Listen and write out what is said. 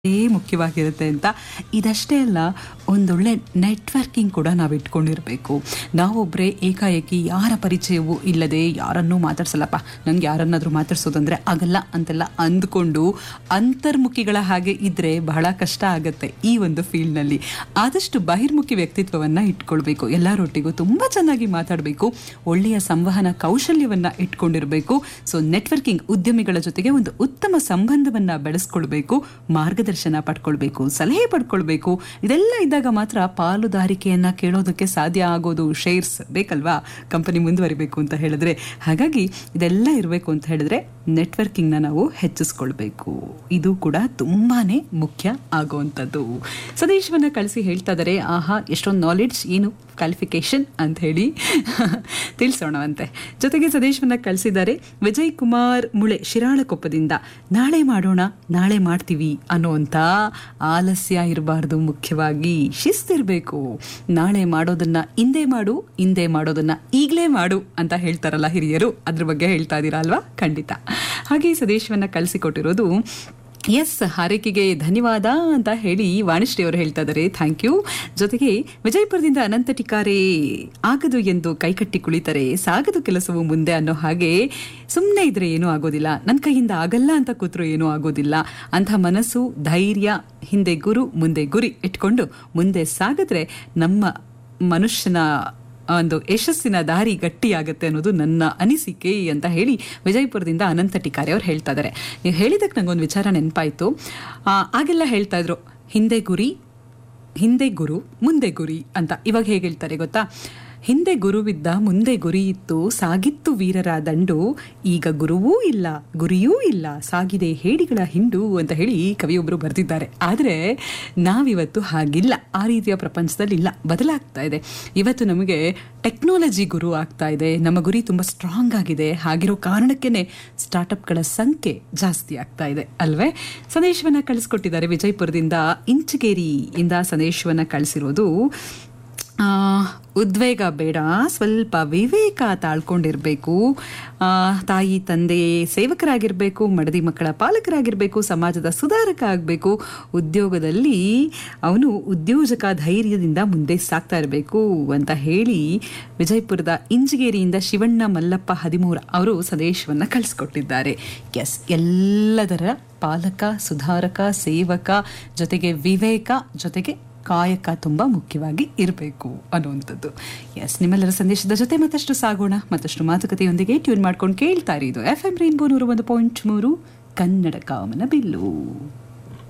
ಮುಖ್ಯವಾಗಿರುತ್ತೆ ಅಂತ ಇದಷ್ಟೇ ಅಲ್ಲ ಒಂದೊಳ್ಳೆ ನೆಟ್ವರ್ಕಿಂಗ್ ಕೂಡ ನಾವು ಇಟ್ಕೊಂಡಿರಬೇಕು ನಾವೊಬ್ಬರೇ ಏಕಾಏಕಿ ಯಾರ ಪರಿಚಯವೂ ಇಲ್ಲದೆ ಯಾರನ್ನೂ ಮಾತಾಡ್ಸಲ್ಲಪ್ಪ ನಂಗೆ ಯಾರನ್ನಾದರೂ ಮಾತಾಡ್ಸೋದಂದ್ರೆ ಆಗಲ್ಲ ಅಂತೆಲ್ಲ ಅಂದ್ಕೊಂಡು ಅಂತರ್ಮುಖಿಗಳ ಹಾಗೆ ಇದ್ರೆ ಬಹಳ ಕಷ್ಟ ಆಗುತ್ತೆ ಈ ಒಂದು ಫೀಲ್ಡ್ನಲ್ಲಿ ಆದಷ್ಟು ಬಹಿರ್ಮುಖಿ ವ್ಯಕ್ತಿತ್ವವನ್ನು ಇಟ್ಕೊಳ್ಬೇಕು ಎಲ್ಲರೊಟ್ಟಿಗೂ ತುಂಬ ಚೆನ್ನಾಗಿ ಮಾತಾಡಬೇಕು ಒಳ್ಳೆಯ ಸಂವಹನ ಕೌಶಲ್ಯವನ್ನು ಇಟ್ಕೊಂಡಿರಬೇಕು ಸೊ ನೆಟ್ವರ್ಕಿಂಗ್ ಉದ್ಯಮಿಗಳ ಜೊತೆಗೆ ಒಂದು ಉತ್ತಮ ಸಂಬಂಧವನ್ನು ಬೆಳೆಸ್ಕೊಳ್ಬೇಕು ಮಾರ್ಗದರ್ಶನ ಪಡ್ಕೊಳ್ಬೇಕು ಸಲಹೆ ಪಡ್ಕೊಳ್ಬೇಕು ಇದೆಲ್ಲ ಇದ್ದಾಗ ಮಾತ್ರ ಪಾಲುದಾರಿಕೆಯನ್ನ ಕೇಳೋದಕ್ಕೆ ಸಾಧ್ಯ ಆಗೋದು ಶೇರ್ಸ್ ಬೇಕಲ್ವಾ ಕಂಪನಿ ಮುಂದುವರಿಬೇಕು ಅಂತ ಹೇಳಿದ್ರೆ ಹಾಗಾಗಿ ಇದೆಲ್ಲ ಇರಬೇಕು ಅಂತ ಹೇಳಿದ್ರೆ ನೆಟ್ವರ್ಕಿಂಗ್ನ ನಾವು ಹೆಚ್ಚಿಸ್ಕೊಳ್ಬೇಕು ಇದು ಕೂಡ ತುಂಬಾನೇ ಮುಖ್ಯ ಆಗುವಂಥದ್ದು ಸಂದೇಶವನ್ನ ಕಳಿಸಿ ಹೇಳ್ತಾ ಇದ್ದಾರೆ ಆಹಾ ಎಷ್ಟೊಂದು ನಾಲೆಡ್ಜ್ ಏನು ಕ್ವಾಲಿಫಿಕೇಶನ್ ಅಂತ ಹೇಳಿ ತಿಳಿಸೋಣವಂತೆ ಜೊತೆಗೆ ಸಂದೇಶವನ್ನ ಕಳಿಸಿದ್ದಾರೆ ವಿಜಯ್ ಕುಮಾರ್ ಮುಳೆ ಶಿರಾಳಕೊಪ್ಪದಿಂದ ನಾಳೆ ಮಾಡೋಣ ನಾಳೆ ಮಾಡ್ತೀವಿ ಅನ್ನೋಂಥ ಆಲಸ್ಯ ಇರಬಾರ್ದು ಮುಖ್ಯವಾಗಿ ಶಿಸ್ತಿರಬೇಕು ನಾಳೆ ಮಾಡೋದನ್ನ ಇಂದೇ ಮಾಡು ಇಂದೇ ಮಾಡೋದನ್ನ ಈಗಲೇ ಮಾಡು ಅಂತ ಹೇಳ್ತಾರಲ್ಲ ಹಿರಿಯರು ಅದ್ರ ಬಗ್ಗೆ ಹೇಳ್ತಾ ಇದ್ದೀರಾ ಅಲ್ವಾ ಖಂಡಿತ ಹಾಗೆ ಈ ಸಂದೇಶವನ್ನ ಕಳಿಸಿಕೊಟ್ಟಿರೋದು ಎಸ್ ಹಾರೈಕೆಗೆ ಧನ್ಯವಾದ ಅಂತ ಹೇಳಿ ವಾಣಿಶ್ರೀ ಅವರು ಹೇಳ್ತಾ ಇದ್ದಾರೆ ಥ್ಯಾಂಕ್ ಯು ಜೊತೆಗೆ ವಿಜಯಪುರದಿಂದ ಅನಂತ ಟಿಕಾರೆ ಆಗದು ಎಂದು ಕೈಕಟ್ಟಿ ಕುಳಿತರೆ ಸಾಗದು ಕೆಲಸವು ಮುಂದೆ ಅನ್ನೋ ಹಾಗೆ ಸುಮ್ಮನೆ ಇದ್ರೆ ಏನೂ ಆಗೋದಿಲ್ಲ ನನ್ನ ಕೈಯಿಂದ ಆಗಲ್ಲ ಅಂತ ಕೂತ್ರು ಏನೂ ಆಗೋದಿಲ್ಲ ಅಂಥ ಮನಸ್ಸು ಧೈರ್ಯ ಹಿಂದೆ ಗುರು ಮುಂದೆ ಗುರಿ ಇಟ್ಕೊಂಡು ಮುಂದೆ ಸಾಗಿದ್ರೆ ನಮ್ಮ ಮನುಷ್ಯನ ಒಂದು ಯಶಸ್ಸಿನ ದಾರಿ ಗಟ್ಟಿಯಾಗುತ್ತೆ ಅನ್ನೋದು ನನ್ನ ಅನಿಸಿಕೆ ಅಂತ ಹೇಳಿ ವಿಜಯಪುರದಿಂದ ಅನಂತ ಟಿಕಾರಿ ಅವ್ರು ಹೇಳ್ತಾ ಇದ್ದಾರೆ ನೀವು ಹೇಳಿದಕ್ಕೆ ನಂಗೊಂದು ವಿಚಾರ ನೆನಪಾಯಿತು ಆಗೆಲ್ಲ ಹೇಳ್ತಾ ಇದ್ರು ಹಿಂದೆ ಗುರಿ ಹಿಂದೆ ಗುರು ಮುಂದೆ ಗುರಿ ಅಂತ ಇವಾಗ ಹೇಗೆ ಹೇಳ್ತಾರೆ ಗೊತ್ತಾ ಹಿಂದೆ ಗುರುವಿದ್ದ ಮುಂದೆ ಗುರಿ ಇತ್ತು ಸಾಗಿತ್ತು ವೀರರ ದಂಡು ಈಗ ಗುರುವೂ ಇಲ್ಲ ಗುರಿಯೂ ಇಲ್ಲ ಸಾಗಿದೆ ಹೇಡಿಗಳ ಹಿಂಡು ಅಂತ ಹೇಳಿ ಕವಿಯೊಬ್ಬರು ಬರೆದಿದ್ದಾರೆ ಆದರೆ ನಾವಿವತ್ತು ಹಾಗಿಲ್ಲ ಆ ರೀತಿಯ ಪ್ರಪಂಚದಲ್ಲಿ ಇಲ್ಲ ಬದಲಾಗ್ತಾ ಇದೆ ಇವತ್ತು ನಮಗೆ ಟೆಕ್ನಾಲಜಿ ಗುರು ಆಗ್ತಾ ಇದೆ ನಮ್ಮ ಗುರಿ ತುಂಬ ಸ್ಟ್ರಾಂಗ್ ಆಗಿದೆ ಹಾಗಿರೋ ಕಾರಣಕ್ಕೇ ಸ್ಟಾರ್ಟಪ್ಗಳ ಸಂಖ್ಯೆ ಜಾಸ್ತಿ ಆಗ್ತಾ ಇದೆ ಅಲ್ವೇ ಸಂದೇಶವನ್ನು ಕಳಿಸ್ಕೊಟ್ಟಿದ್ದಾರೆ ವಿಜಯಪುರದಿಂದ ಇಂಚಗೇರಿ ಇಂದ ಸಂದೇಶವನ್ನು ಕಳಿಸಿರೋದು ಉದ್ವೇಗ ಬೇಡ ಸ್ವಲ್ಪ ವಿವೇಕ ತಾಳ್ಕೊಂಡಿರಬೇಕು ತಾಯಿ ತಂದೆ ಸೇವಕರಾಗಿರಬೇಕು ಮಡದಿ ಮಕ್ಕಳ ಪಾಲಕರಾಗಿರಬೇಕು ಸಮಾಜದ ಸುಧಾರಕ ಆಗಬೇಕು ಉದ್ಯೋಗದಲ್ಲಿ ಅವನು ಉದ್ಯೋಜಕ ಧೈರ್ಯದಿಂದ ಮುಂದೆ ಸಾಕ್ತಾ ಇರಬೇಕು ಅಂತ ಹೇಳಿ ವಿಜಯಪುರದ ಇಂಜಿಗೇರಿಯಿಂದ ಶಿವಣ್ಣ ಮಲ್ಲಪ್ಪ ಹದಿಮೂರ ಅವರು ಸಂದೇಶವನ್ನು ಕಳಿಸ್ಕೊಟ್ಟಿದ್ದಾರೆ ಎಸ್ ಎಲ್ಲದರ ಪಾಲಕ ಸುಧಾರಕ ಸೇವಕ ಜೊತೆಗೆ ವಿವೇಕ ಜೊತೆಗೆ ಕಾಯಕ ತುಂಬ ಮುಖ್ಯವಾಗಿ ಇರಬೇಕು ಅನ್ನುವಂಥದ್ದು ಎಸ್ ನಿಮ್ಮೆಲ್ಲರ ಸಂದೇಶದ ಜೊತೆ ಮತ್ತಷ್ಟು ಸಾಗೋಣ ಮತ್ತಷ್ಟು ಮಾತುಕತೆಯೊಂದಿಗೆ ಟ್ಯೂನ್ ಮಾಡ್ಕೊಂಡು ಕೇಳ್ತಾ ಇರಿ ಇದು ಎಫ್ ಎಂ ರೈನ್ಬೋ ನೂರ ಒಂದು ಪಾಯಿಂಟ್ ಮೂರು ಕನ್ನಡ ಕಾಮನ ಬಿಲ್ಲು